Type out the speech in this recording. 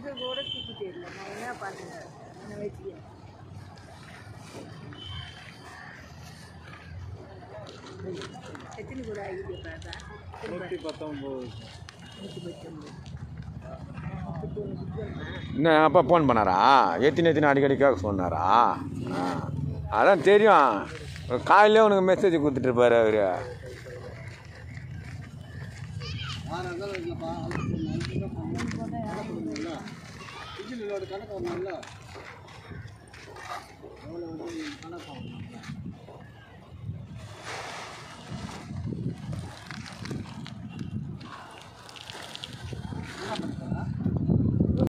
இது கூட தூக்கி தெரியல நான் என்ன பண்ணுறேன் என்ன வச்சுக்கிறேன் எத்தனை கூட ஆகிட்டு பார்த்தா நூற்றி பத்தொம்போது நூற்றி பத்தொம்பது முப்பத்தி ஒன்று புத்தகமா என்ன அப்பா ஃபோன் பண்ணாரா எத்தினி எத்தினி அடிக்கடிக்காக சொன்னாரா ஆ அதான் தெரியும் காலையிலே உனக்கு மெசேஜ் கொடுத்துட்டு இருப்பாரு அவரு ஆறு இருந்தாலும் இல்லைப்பா பண்ணல இன்ஜின் லோடு கணக்கு வரணும்ல எவ்வளோ வந்து கணக்கு